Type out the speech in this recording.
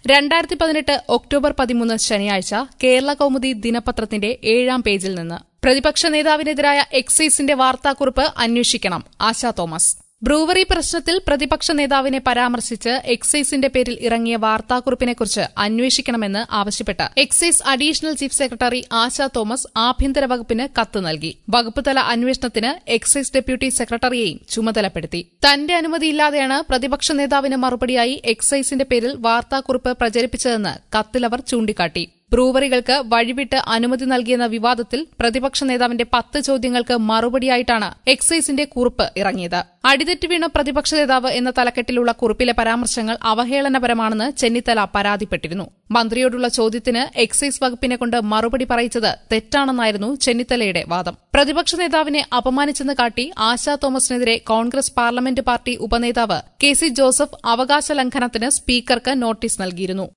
രണ്ടായിരത്തി പതിനെട്ട് ഒക്ടോബർ പതിമൂന്ന് ശനിയാഴ്ച കേരള കൗമുദി ദിനപത്രത്തിന്റെ ഏഴാം പേജിൽ നിന്ന് പ്രതിപക്ഷ നേതാവിനെതിരായ എക്സൈസിന്റെ വാർത്താക്കുറിപ്പ് അന്വേഷിക്കണം ആശാ തോമസ് ബ്രൂവറി പ്രശ്നത്തിൽ പ്രതിപക്ഷ നേതാവിനെ പരാമർശിച്ച് എക്സൈസിന്റെ പേരിൽ ഇറങ്ങിയ വാർത്താക്കുറിപ്പിനെക്കുറിച്ച് അന്വേഷിക്കണമെന്ന് ആവശ്യപ്പെട്ട് excise additional chief secretary Asha Thomas ആഭ്യന്തര വകുപ്പിന് കത്ത് നൽകി വകുപ്പ് തല അന്വേഷണത്തിന് എക്സൈസ് ഡെപ്യൂട്ടി സെക്രട്ടറിയെയും ചുമതലപ്പെടുത്തി തന്റെ അനുമതിയില്ലാതെയാണ് പ്രതിപക്ഷ നേതാവിന് മറുപടിയായി എക്സൈസിന്റെ പേരിൽ വാർത്താക്കുറിപ്പ് പ്രചരിപ്പിച്ചതെന്ന് കത്തിലവർ ചൂണ്ടിക്കാട്ടി ബ്രൂവറികൾക്ക് വഴിവിട്ട് അനുമതി നൽകിയെന്ന വിവാദത്തിൽ പ്രതിപക്ഷ നേതാവിന്റെ പത്ത് ചോദ്യങ്ങൾക്ക് മറുപടിയായിട്ടാണ് എക്സൈസിന്റെ കുറിപ്പ് ഇറങ്ങിയത് അടിതെറ്റി വീണ പ്രതിപക്ഷ നേതാവ് എന്ന തലക്കെട്ടിലുള്ള കുറിപ്പിലെ പരാമർശങ്ങൾ അവഹേളനപരമാണെന്ന് ചെന്നിത്തല പരാതിപ്പെട്ടിരുന്നു മന്ത്രിയോടുള്ള ചോദ്യത്തിന് എക്സൈസ് വകുപ്പിനെ കൊണ്ട് മറുപടി പറയിച്ചത് തെറ്റാണെന്നായിരുന്നു ചെന്നിത്തലയുടെ വാദം പ്രതിപക്ഷ നേതാവിനെ അപമാനിച്ചെന്ന് കാട്ടി ആശാ തോമസിനെതിരെ കോൺഗ്രസ് പാർലമെന്റ് പാർട്ടി ഉപനേതാവ് കെ സി ജോസഫ് അവകാശ ലംഘനത്തിന് സ്പീക്കർക്ക് നോട്ടീസ് നൽകിയിരുന്നു